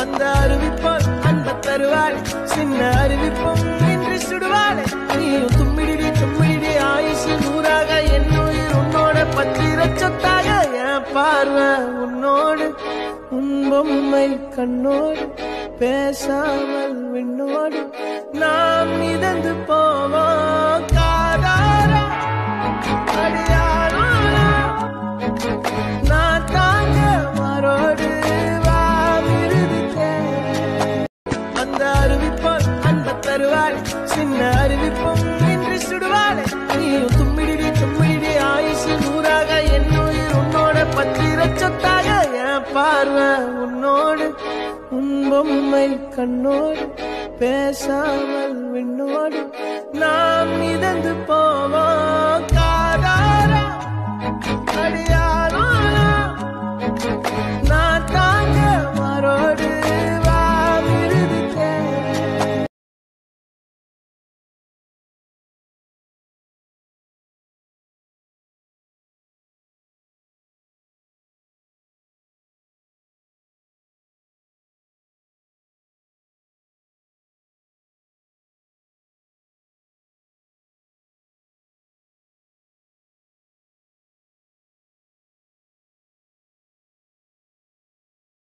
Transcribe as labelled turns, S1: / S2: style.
S1: அந்த அறிவிப்போல் அன்ப தருவாள் சின்ன அறிவிப்பும் இன்று சுடுவாளே நீயும் தும்மிடிடி தும்மிடிடி ஆயுசு நூறாக என் உயிர் உன்னோட பத்திர சொத்தாக என் பார்வை உன்னோடு உன் பொம்மை கண்ணோடு பேசாமல் விண்ணோடு நாம் மிதந்து போவோம் காதாரா அடியாரோரா நான் தாங்க மாறோடு வா விருதுக்கே அந்த அறிவிப்போல் அன்ப தருவாள் சின்ன அறிவிப்பும் இன்று சுடுவாளே நீயும் தும்மிடிடி தும்மிடிடி ஆயுசு நூறாக என் உயிர் உன்னோட பத்திர சொத்தாக என் பார்வை உன்னோடு உன் பொம்மை கண்ணோடு பேசாமல் விண்ணோடு நாம் மிதந்து போவோம்